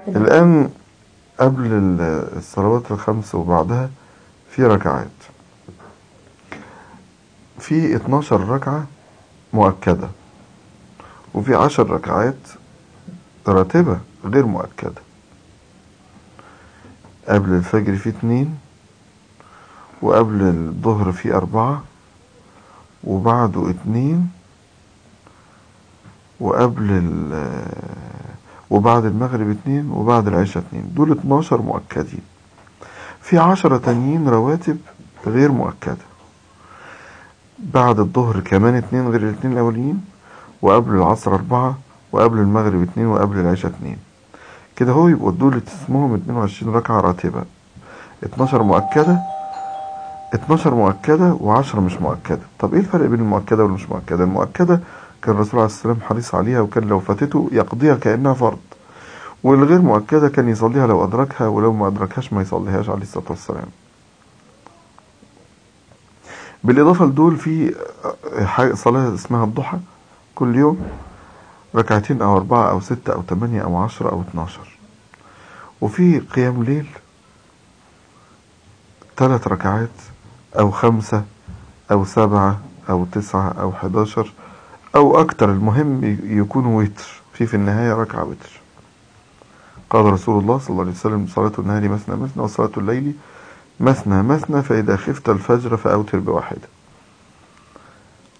الآن قبل الصلوات الخمس وبعدها في ركعات في 12 ركعة مؤكدة وفي عشر ركعات راتبة غير مؤكدة قبل الفجر في اتنين وقبل الظهر في أربعة وبعده اتنين وقبل ال وبعد المغرب اتنين وبعد العشاء اتنين دول اتناشر مؤكدين في عشرة تانيين رواتب غير مؤكدة بعد الظهر كمان اتنين غير الاتنين الأولين وقبل العصر أربعة وقبل المغرب اتنين وقبل العشاء اتنين كده هو يبقوا دول اسمهم اتنين وعشرين ركعة راتبة اتناشر مؤكدة اتناشر مؤكدة وعشرة مش مؤكدة طب ايه الفرق بين المؤكدة والمش مؤكدة المؤكدة كان الرسول عليه السلام حريص عليها وكان لو فاتته يقضيها كأنها فرض والغير مؤكدة كان يصليها لو أدركها ولو ما أدركهاش ما يصليهاش عليه الصلاة والسلام بالإضافة لدول في صلاة اسمها الضحى كل يوم ركعتين أو أربعة أو ستة أو تمانية أو عشرة أو اتناشر وفي قيام ليل ثلاث ركعات أو خمسة أو سبعة أو تسعة أو حداشر أو أكتر المهم يكون وتر في في النهاية ركعة وتر قال رسول الله صلى الله عليه وسلم صلاة النهار مثنى مثنى وصلاة الليل مثنى مثنى فإذا خفت الفجر فأوتر بواحدة